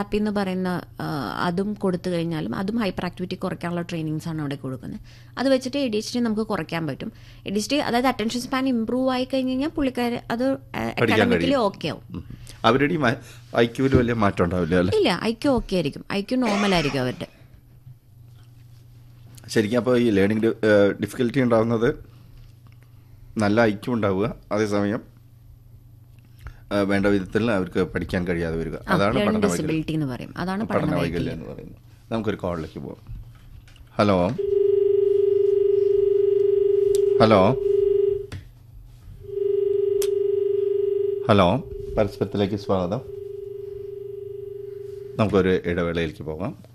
Therapy എന്ന് പറയുന്ന ആ, അതും കൊടുത്തു കഴിഞ്ഞാലും അതും ഹൈപ്പർ ആക്ടിവിറ്റി കുറയ്ക്കാനുള്ള ട്രെയിനിങ്സ് ആണ് അവിടെ കൊടുക്കുന്നത് അത് വെച്ചിട്ട് എ ഡി എച്ച് ഡി നമുക്ക് കുറയ്ക്കാൻ പറ്റും എ ഡി എച്ച് ഡി അതായത് അറ്റൻഷൻ സ്പാൻ ഇമ്പ്രൂവ് ആയി കഴിഞ്ഞ് കഴിഞ്ഞാൽ പുള്ളിക്കാർ അത് അക്കാഡമിക്കലി ഓക്കെ ആവും ഉം. അവരുടെ ഈ ഐക്യൂവിൽ വലിയ മാറ്റം ഉണ്ടാവില്ല അല്ലേ ഇല്ല ഐക്യു ഓക്കെ ആയിരിക്കും ഐക്യു നോർമൽ ആയിരിക്കും അവരുടെ ശരിക്കും അപ്പോൾ ഈ ലേണിംഗ് ഡിഫിക്കൽറ്റി ഉണ്ടാകുന്നത് നല്ല ഐക്യം ഉണ്ടാവുക അതേസമയം ആ, വേണ്ട വിധത്തിൽ അവർക്ക് പഠിക്കാൻ കഴിയാതെ വരിക അതാണ് ലേണിംഗ് പഠന വൈകല്യം ഡിസബിലിറ്റി എന്ന് പറയും അതാണ് പഠന പഠന വൈകല്യം വൈകല്യം എന്ന് പറയുന്നത് നമുക്കൊരു കോളിലേക്ക് പോവാം ഹലോ ഹലോ ഹലോ പരസ്പരത്തിലേക്ക് സ്വാഗതം നമുക്കൊരു ഇടവേളയിലേക്ക് പോകാം